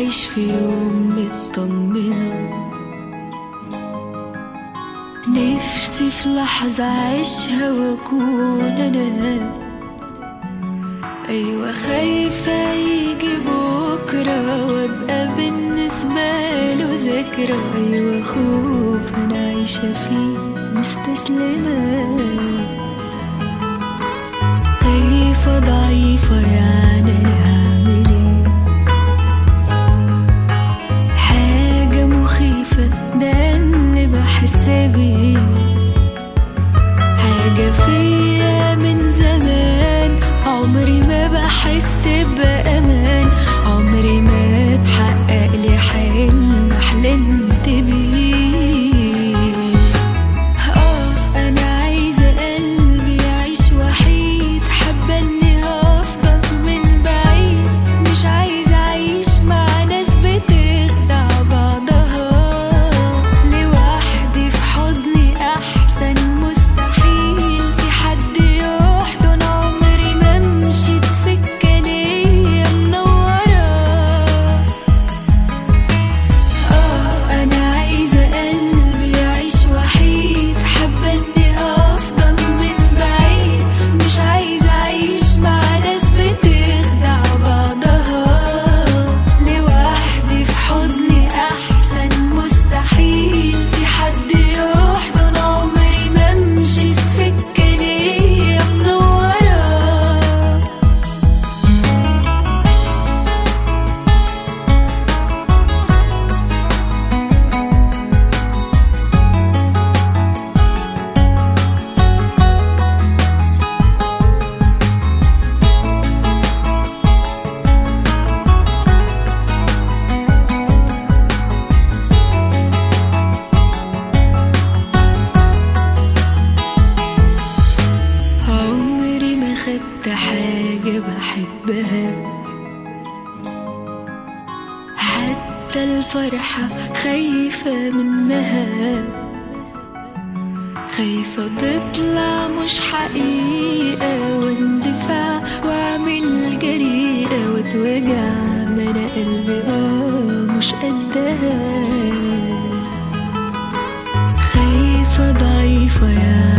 أعيش في يوم مطمنة نفسي في لحظة أعيشها وأكون أنا أيوة خايفة يجي بكرة وأبقى بالنسبة له ذكرى أيوة خوف أنا عايشة فيه مستسلمة خايفة ضعيفة يعني أنا هعمل إيه حاجة مخيفة ده اللي بحس بيه حاجة فيا من زمان عمري ما بحس بأمان عمري ما اتحقق لي حلم حلمت بيه اه انا عايزة قلبي يعيش وحيد حابة اني هفضل من بعيد مش عايزة اعيش مع ناس بتخدع بعضها لوحدي في حضني احسن مستحيل في حد يحضن عمري ما مشيت سكة ليا منورة اه انا عايزة قلبي يعيش وحيد حابة اني افضل من بعيد مش عايزة اعيش مع ناس بتخدع بعضها لوحدي في حضني احسن مستحيل في حد يحضن عمري ما مشيت سكة ليا منورة عمري ما خدت حاجة بحبها حتى الفرحة خايفة منها خايفة تطلع مش حقيقة واندفاع واعمل جريئة واتوجع ما انا قلبي اه مش قدها خايفة ضعيفة يا